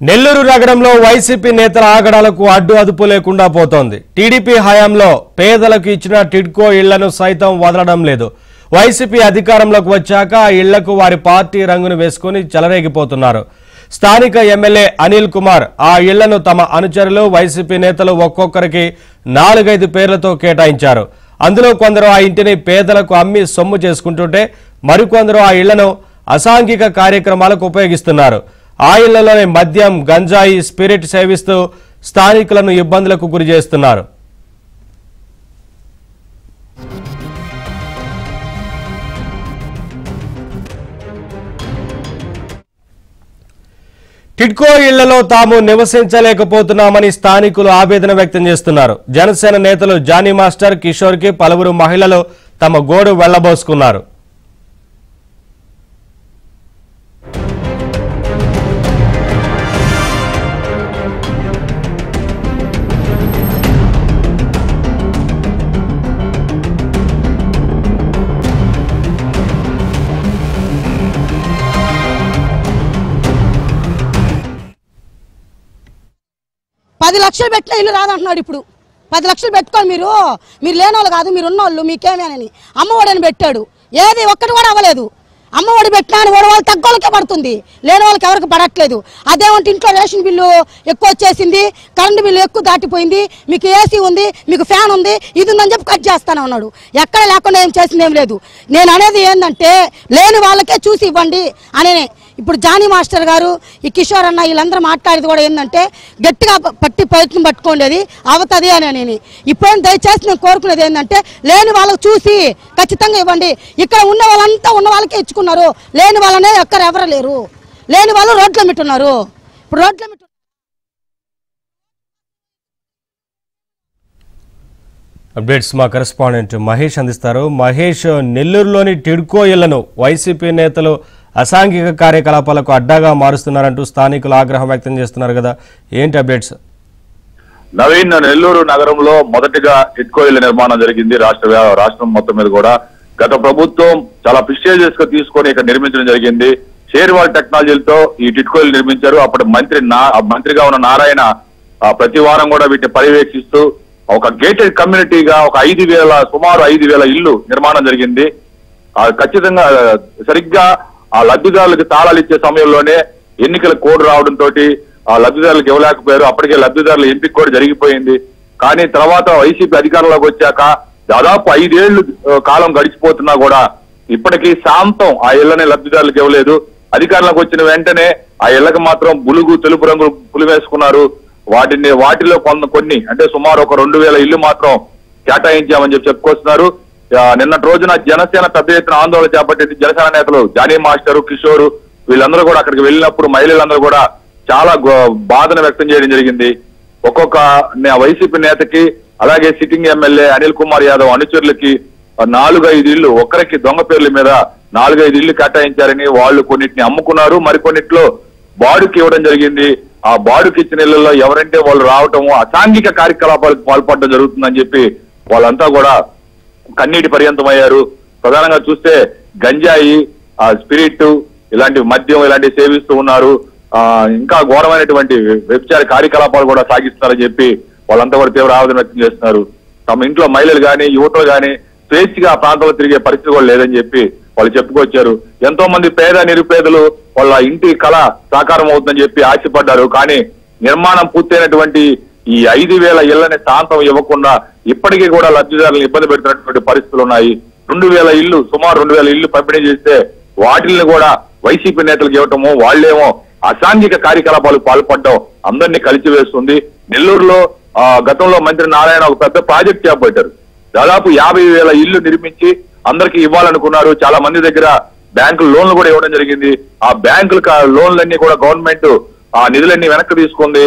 నెల్లూరు నగరంలో వైసీపీ నేతల ఆగడాలకు అడ్డు అదుపు లేకుండా పోతోంది టీడీపీ హయాంలో పేదలకు ఇచ్చిన టిడ్కో ఇళ్లను సైతం వదలడం లేదు వైసీపీ అధికారంలోకి వచ్చాక ఆ ఇళ్లకు వారి పార్టీ రంగును వేసుకుని చెలరేగిపోతున్నారు స్థానిక ఎమ్మెల్యే అనిల్ కుమార్ ఆ ఇళ్లను తమ అనుచరులు వైసీపీ నేతలు ఒక్కొక్కరికి నాలుగైదు పేర్లతో కేటాయించారు అందులో కొందరు ఆ ఇంటిని పేదలకు అమ్మి సొమ్ము చేసుకుంటుంటే మరికొందరు ఆ ఇళ్లను అసాంఘిక కార్యక్రమాలకు ఉపయోగిస్తున్నారు ఆ ఇళ్లలోనే మద్యం గంజాయి స్పిరిట్ సేవిస్తూ స్థానికులను ఇబ్బందులకు గురి చేస్తున్నారు టిడ్కో ఇళ్లలో తాము నివసించలేకపోతున్నామని స్థానికులు ఆవేదన వ్యక్తం చేస్తున్నారు జనసేన నేతలు జానీ మాస్టర్ కిషోర్ కి పలువురు మహిళలు తమ గోడు వెళ్లబోసుకున్నారు పది లక్షలు పెట్టిన ఇల్లు రాదంటున్నాడు ఇప్పుడు పది లక్షలు పెట్టుకోండి మీరు మీరు లేనోళ్ళు కాదు మీరు ఉన్నోళ్ళు మీకేమేనని అమ్మఒడని పెట్టాడు ఏది ఒక్కటి కూడా అవ్వలేదు అమ్మఒడి పెట్టినా అని ఓడి వాళ్ళు తగ్గోళ్ళకే పడుతుంది లేని వాళ్ళకి ఎవరికి పడట్లేదు అదేమంటే ఇంట్లో రేషన్ బిల్లు ఎక్కువ వచ్చేసింది కరెంటు బిల్లు ఎక్కువ దాటిపోయింది మీకు ఏసీ ఉంది మీకు ఫ్యాన్ ఉంది ఇది ఉందని చెప్పి కట్ చేస్తానే ఉన్నాడు ఎక్కడ లేకుండా ఏం చేసింది ఏం లేదు నేను అనేది ఏంటంటే లేని వాళ్ళకే చూసి ఇవ్వండి అనే ఇప్పుడు జానీ మాస్టర్ గారు ఈ కిషోర్ అన్న వీళ్ళందరూ మాట్లాడేది కూడా ఏంటంటే గట్టిగా ప- పట్టి ప్రయత్నం పట్టుకోండి అది అవతది అని నేను ఇప్పుడు దయచేసి నేను కోరుకునేది ఏంటంటే లేని వాళ్ళకు చూసి ఖచ్చితంగా ఇవ్వండి ఇక్కడ ఉన్న వాళ్ళంతా ఉన్న వాళ్ళకే ఇచ్చుకున్నారు లేని వాళ్ళనే ఎక్కడ ఎవరు లేరు లేని వాళ్ళు రోడ్ల మిట్టున్నారు ఇప్పుడు రోడ్ల మిట్టు అప్డేట్స్ మా కరెస్పాండెంట్ మహేష్ అందిస్తారు మహేష్ నెల్లూరులోని టిడ్కో ఇళ్లను వైసీపీ నేతలు అసాంఘిక కార్యకలాపాలకు అడ్డాగా మారుస్తున్నారంటూ స్థానికులు ఆగ్రహం వ్యక్తం చేస్తున్నారు కదా ఏంటి అప్డేట్స్ నవీన్ నెల్లూరు నగరంలో మొదటిగా టిట్కో ఇళ్ల నిర్మాణం జరిగింది రాష్ట్ర వ్యా- రాష్ట్రం మొత్తం మీద కూడా గత ప్రభుత్వం చాలా ప్రిస్టేజియస్ గా తీసుకొని ఇక్కడ నిర్మించడం జరిగింది షేర్వాల్ టెక్నాలజీలతో ఈ టిట్కో ఇల్లు నిర్మించారు అప్పుడు మంత్రి నా ఆ మంత్రిగా ఉన్న నారాయణ ఆ, ప్రతి వారం కూడా వీటిని పర్యవేక్షిస్తూ ఒక గేటెడ్ కమ్యూనిటీగా ఒక ఐదు వేల సుమారు ఐదు వేల ఇల్లు నిర్మాణం జరిగింది ఆ, ఖచ్చితంగా ఆ, సరిగ్గా ఆ లబ్ధిదారులకు తాళాలు ఇచ్చే సమయంలోనే ఎన్నికల కోడ్ రావడం తోటి ఆ లబ్ధిదారులకు ఇవ్వలేకపోయారు అప్పటికే లబ్ధిదారుల ఎంపిక కూడా జరిగిపోయింది కానీ తర్వాత వైసీపీ అధికారంలోకి వచ్చాక దాదాపు ఐదేళ్లు ఆ, కాలం గడిచిపోతున్నా కూడా ఇప్పటికీ శాంతం ఆ ఇళ్లని లబ్ధిదారులకు ఇవ్వలేదు అధికారంలోకి వచ్చిన వెంటనే ఆ ఇళ్లకు మాత్రం బులుగు తెలుపు రంగు పులి వేసుకున్నారు వాటిని వాటిలో కొంత కొన్ని అంటే సుమారు ఒక రెండు వేల ఇల్లు మాత్రం కేటాయించామని చెప్పి చెప్పుకొస్తున్నారు ఆ, నిన్నటి రోజున జనసేన పెద్ద ఎత్తున ఆందోళన చేపట్టింది జనసేన నేతలు జానీ మాస్టర్ కిషోర్ వీళ్ళందరూ కూడా అక్కడికి వెళ్ళినప్పుడు మహిళలందరూ కూడా చాలా గో- బాధను వ్యక్తం చేయడం జరిగింది ఒక్కొక్క నే- వైసీపీ నేతకి అలాగే సిట్టింగ్ ఎమ్మెల్యే అనిల్ కుమార్ యాదవ్ అనుచరులకి ఆ, నాలుగు ఐదు ఇల్లు ఒకరికి దొంగ పేర్ల మీద నాలుగైదు ఇల్లు కేటాయించారని వాళ్ళు కొన్నిటిని అమ్ముకున్నారు మరికొన్నిట్లో బాడుకి ఇవ్వడం జరిగింది ఆ బాడుకి ఇచ్చిన ఇళ్లలో ఎవరంటే వాళ్ళు రావటము అసాంఘిక కార్యకలాపాలకు పాల్పడడం జరుగుతుందని చెప్పి వాళ్ళంతా కూడా కన్నీటి పర్యంతమయ్యారు ప్రధానంగా చూస్తే గంజాయి ఆ స్పిరిట్ ఇలాంటి మద్యం ఇలాంటివి సేవిస్తూ ఉన్నారు ఆ ఇంకా ఘోరమైనటువంటి వ్యభిచార కార్యకలాపాలు కూడా సాగిస్తున్నారని చెప్పి వాళ్ళంతా కూడా తీవ్ర ఆవేదన వ్యక్తం చేస్తున్నారు తమ ఇంట్లో మహిళలు గాని యువతలు గాని స్వేచ్ఛగా ఆ ప్రాంతంలో తిరిగే పరిస్థితి కూడా లేదని చెప్పి వాళ్ళు చెప్పుకొచ్చారు ఎంతో మంది పేద నిరుపేదలు వాళ్ళ ఇంటి కళ సాకారం అవుతుందని చెప్పి ఆశపడ్డారు కానీ నిర్మాణం పూర్తయినటువంటి ఈ ఐదు వేల ఇళ్లని శాంతం ఇవ్వకుండా ఇప్పటికీ కూడా లబ్ధిదారులను ఇబ్బంది పెడుతున్నటువంటి పరిస్థితులు ఉన్నాయి రెండు వేల ఇల్లు సుమారు రెండు వేల ఇల్లు పంపిణీ చేస్తే వాటిని కూడా వైసీపీ నేతలకు ఇవ్వటము వాళ్ళేమో అసాంఘిక కార్యకలాపాలకు పాల్పడడం అందరినీ కలిసివేస్తుంది నెల్లూరులో ఆ, గతంలో మంత్రి నారాయణ ఒక పెద్ద ప్రాజెక్ట్ చేపట్టారు దాదాపు యాభై వేల ఇల్లు నిర్మించి అందరికి ఇవ్వాలనుకున్నారు చాలా మంది దగ్గర బ్యాంకులు లోన్లు కూడా ఇవ్వడం జరిగింది ఆ బ్యాంకుల కా- లోన్లన్నీ కూడా గవర్నమెంట్ ఆ నిధులన్నీ వెనక్కి తీసుకుంది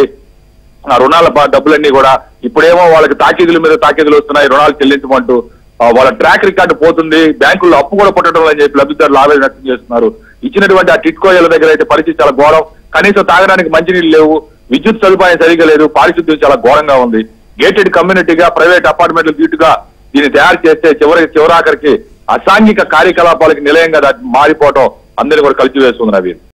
ఆ రుణాల ప- డబ్బులన్నీ కూడా ఇప్పుడేమో వాళ్ళకి తాకీదుల మీద తాకీదులు వస్తున్నాయి రుణాలు చెల్లించమంటూ ఆ, వాళ్ళ ట్రాక్ రికార్డు పోతుంది బ్యాంకుల్లో అప్పు కూడా పుట్టడం అని చెప్పి లబ్ధిదారులు ఆవేదన వ్యక్తం చేస్తున్నారు ఇచ్చినటువంటి ఆ టిట్కోయల దగ్గర అయితే పరిస్థితి చాలా ఘోరం కనీసం తాగడానికి మంచినీళ్ళు లేవు విద్యుత్ సదుపాయం సరిగా లేదు పారిశుద్ధ్యం చాలా ఘోరంగా ఉంది గేటెడ్ కమ్యూనిటీగా ప్రైవేట్ అపార్ట్మెంట్లు దీటుగా దీన్ని తయారు చేస్తే చివరి చివరాఖరికి అసాంఘిక కార్యకలాపాలకు నిలయంగా దాన్ని మారిపోవటం అందరినీ కూడా కలిసి వేస్తుంది నవీన్